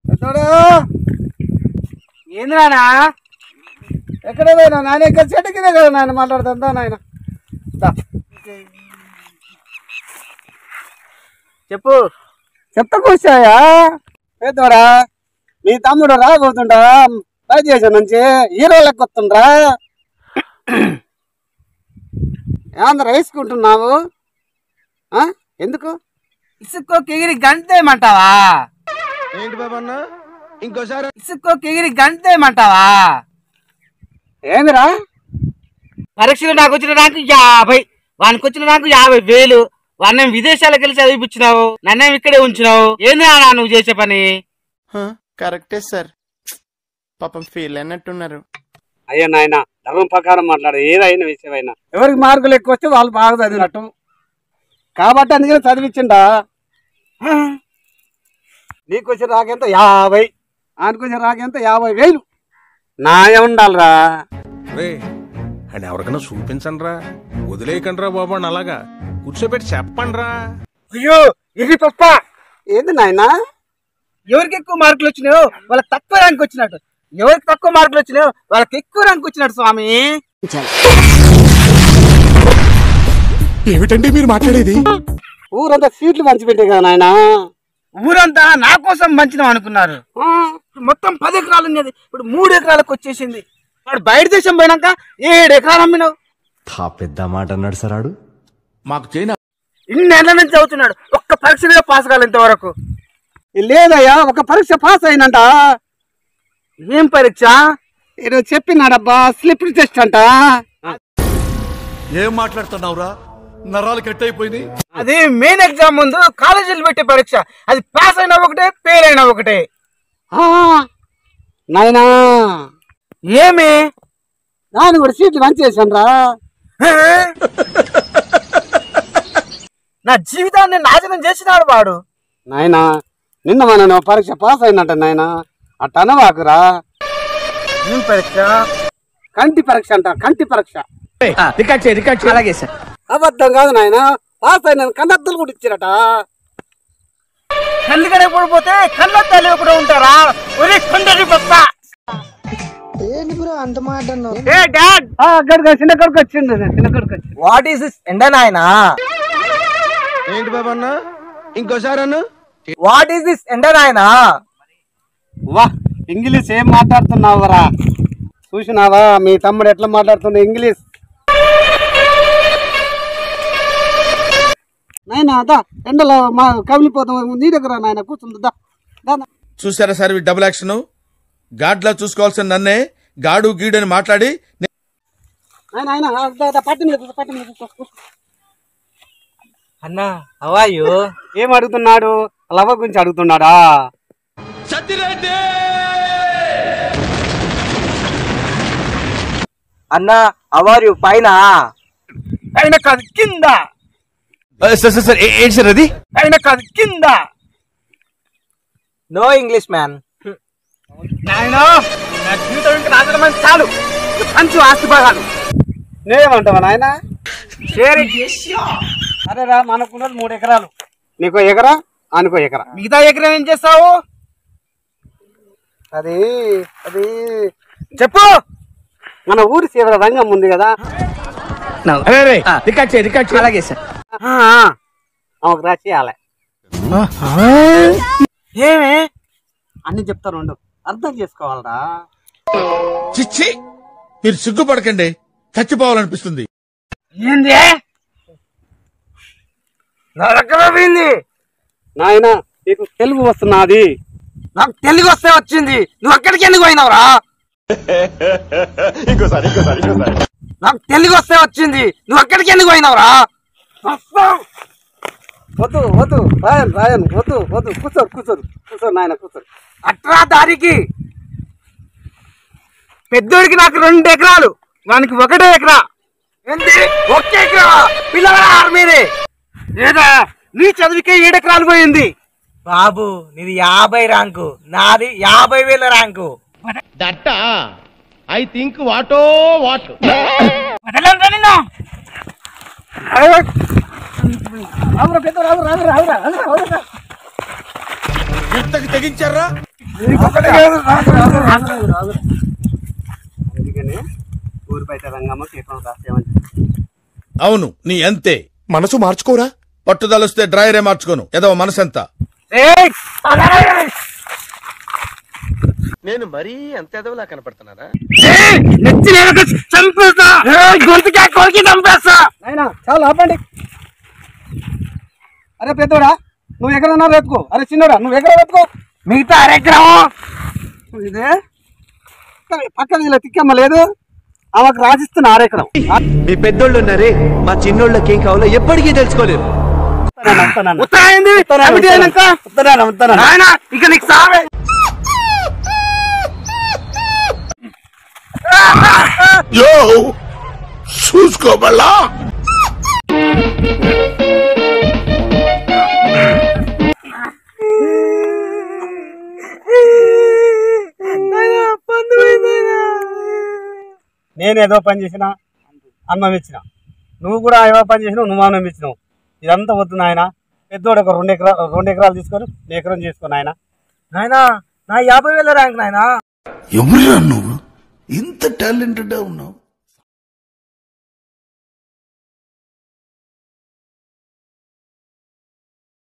పెద్దోడు ఏంది నానా ఎక్కడ పోయినా నాయన ఇక్కడ చెట్టు కింద కదా నాయన మాట్లాడుతుందా నాయన దా. చెప్పు చెప్తా కూర్చోయా పెద్దోడా మీ తమ్ముడు రాబోతుండా దయచేసి నుంచి హీరో లెక్క వస్తుండ్రా ఏమందరూ వేసుకుంటున్నావు ఆ? ఎందుకు ఇసుక్కో కిగిరి గంతేమంటావా ఏంటి బాబన్న ఇంకోసారి ఇసుక్కో కిగిరి గంతేమంటావా ఏమిరా పరీక్షలు నాకు వచ్చిన ర్యాంకు యాభై వానికి వచ్చిన ర్యాంకు యాభై వేలు వాడిని విదేశాలకు వెళ్ళి చదివిపించినావు నన్నేం ఇక్కడే ఉంచినావు ఏంది నాన్న నువ్వు చేసే పని కరెక్టే సార్ పాపం ఫీల్ అయినట్టున్నారు అయ్యా నాయన ధర్మం ప్రకారం మాట్లాడు ఏదైనా విషయమైనా ఎవరికి మార్కులు ఎక్కువ వస్తే వాళ్ళు బాగా చదివినట్టు కాబట్టి అందుకని చదివించిండా నీకు వచ్చిన రాకెంత యాభై ఆయనకు వచ్చిన రాకెంత యాభై వేలు నాయ ఉండాలిరా రే అని ఎవరికైనా చూపించండి రా వదిలేయకండి రా బాబు అని అలాగా కూర్చోబెట్టి చెప్పండి రా అయ్యో ఇది పప్ప ఏంది నాయనా ఎవరికి ఎక్కువ మార్కులు వచ్చినాయో వాళ్ళకి తక్కువ ర్యాంక్ వచ్చినట్టు ఎవరికి తక్కువ మార్కులు వచ్చినాయో వాళ్ళకి ఎక్కువ ర్యాంక్ వచ్చినట్టు స్వామి ఏమిటండి మీరు మాట్లాడేది ఊరంతా సీట్లు పంచిపెట్టే కదా నాయనా ఊరంతా నా కోసం మంచిదాం అనుకున్నారు ఇప్పుడు మొత్తం పది ఎకరాలు ఉన్నది ఇప్పుడు మూడు ఎకరాలకు వచ్చేసింది వాడు బయట దేశం పోయినాక ఏడు ఎకరాలు అమ్మినావు తా పెద్ద మాట అన్నాడు సరాడు మాకు చేయన ఇన్నేళ్ల నుంచి చదువుతున్నాడు ఒక్క పరీక్ష మీద పాస్ కాలేదు ఇంతవరకు లేదయ్యా ఒక పరీక్ష పాస్ అయినంట ఏం పరీక్ష ఏదో చెప్పినాడబ్బా స్లిప్ టెస్ట్ అంట ఏం మాట్లాడుతున్నావురా నరాలు కట్ అయిపోయింది అది మెయిన్ ఎగ్జామ్ ముందు కాలేజీలు పెట్టే పరీక్ష అది పాస్ అయినా ఒకటే ఫెయిల్ అయినా ఒకటే ఆ, నాయనా ఏమి దాన్ని కూడా సీట్లు పంచేసాను రా నా జీవితాన్ని నాశనం చేసినాడు వాడు నాయనా నిన్న మన పరీక్ష పాస్ అయినట్ట నాయనా అట్ట అనవాకురా ఏం పరీక్ష కంటి పరీక్ష అంట కంటి పరీక్ష రికార్డ్ చేయి రికార్డ్ చేయి అలాగే సార్ అబద్ధం కాదు నాయనా పాస్ అయిన కన్నద్దలు కూడా ఇచ్చిరట కళ్ళు కడగకపోతే కళ్ళ తల్లి కూడా ఉంటారా ఒరే కొండరి పప్ప ఏ డాడ్ ఆ, గడుగు చిన్న కొడుకు వచ్చిండు చిన్న కొడుకు వచ్చిండు వాట్ ఈస్ దిస్ ఎండ నాయనా ఏంటి బాబన్న ఇంకోసారి అను వాట్ ఈస్ దిస్ ఎండ నాయనా వా ఇంగ్లీష్ ఏం మాట్లాడుతున్నావురా చూసినావా మీ తమ్ముడు ఎట్లా మాట్లాడుతుండే ఇంగ్లీష్ నాయనా దా ఎండలో మా కమిలిపోతాం నీ దగ్గర నాయన కూర్చుంది దా దా దా. చూసారా సార్ ఈ డబుల్ యాక్షన్ గాడ్లా చూసుకోవాల్సిన నన్నే గాడు గీడు అని మాట్లాడి నాయన ఆయన ఆ, దా, దా, పట్టు మీద కూర్చో, పట్టు మీద కూర్చో, కూర్చో. అన్నా హవాయు ఏం అడుగుతున్నాడు లవ గురించి అడుగుతున్నాడా అన్నా అవారు పైన పైన కాదు కింద సార్ సార్ సార్ ఏంటి సార్ అది పైన కాదు కింద నో ఇంగ్లీష్ మ్యాన్ నాయనా నా జీవితం ఇంకా నాశనం అని చాలు ఇక పంచు ఆస్తి భాగాలు నేనేమంటావా నాయన షేరింగ్ అరే రా మనకున్నది మూడు ఎకరాలు నీకో ఎకరా అనుకో ఎకరా మిగతా ఎకరం ఏం చేస్తావు అది అది చెప్పు మన ఊరి చివర రంగం ఉంది కదా రికార్డ్ చేయి రికార్డ్ చేయి అలాగే సార్ ఆ, ఆమెకు రాసేయాలి ఏమి అన్ని చెప్తాను ఉండు అర్థం చేసుకోవాలరా చిచ్చి మీరు సిగ్గుపడకండి చచ్చిపోవాలనిపిస్తుంది ఏంది నా రకమే పోయింది నాయన నీకు తెలుగు వస్తున్నది నాకు తెలుగు వస్తే వచ్చింది నువ్వు అక్కడికి ఎందుకు పోయినావురా నాకు తెలుగు వస్తే వచ్చింది నువ్వు అక్కడికి ఎందుకు పోయినావురా వద్దు వద్దు రాయన్ రాయన్ వద్దు వద్దు కూర్చో కూర్చోరు కూర్చో నాయన కూర్చోరు అట్రా దారికి పెద్దోడికి నాకు రెండు ఎకరాలు వానికి ఒకటే ఎకరా ఏంది ఒకే ఎకరా పిల్లరా మీరే ఏదా నీ చదువుకే ఏడు ఎకరాలు పోయింది బాబు నీది యాభై ర్యాంకు నాది యాభై వేల ర్యాంకు దట్ట ఐ థింక్ వాటో వాట్ వదలండ్రా నిన్ను. ఎంతకు తెగించారా అందుకని ఊరు బయట రంగమ్మకి ఎకరం రాసేమని అవును నీ అంతే మనసు మార్చుకోరా పట్టుదలొస్తే డ్రైరే మార్చుకోను ఏదో మనసెంత నేను మరీ అంత ఎదవలా కనపడుతున్నారా చంపేస్తా గొంతుకే కొరికి చంపేస్తా నాయనా చాలా ఆపండి అరే పెద్దోడా నువ్వు ఎక్కడ ఉన్నా వెతుకో అరే చిన్నోడా నువ్వు ఎక్కడ వెతుకో మిగతా అరెగ్రహం ఇదే పక్కన ఇలా తిక్కమ్మ లేదు ఆమెకు రాసిస్తున్న ఆరెకరం మీ పెద్దోళ్ళు ఉన్నారే మా చిన్నోళ్ళకి ఏం కావాలో ఎప్పటికీ తెలుసుకోలేరు ఉత్తరాయింది కమిటీ అయినాక నాయన ఇక నీకు సావే యో చూసుకోబల్లా నేను ఏదో పని చేసిన అన్నం ఇచ్చిన నువ్వు కూడా ఏదో పని చేసినావు నువ్వు అన్నం ఇచ్చినావు ఇదంతా వద్దు నాయన పెద్దోడు ఒక రెండు ఎకరా రెండు ఎకరాలు తీసుకొని నీ ఎకరం చేసుకో నాయన నాయన నా యాభై వేల ర్యాంక్ నాయన ఎవరురా నువ్వు ఇంత టాలెంటెడ్ ఉన్నావు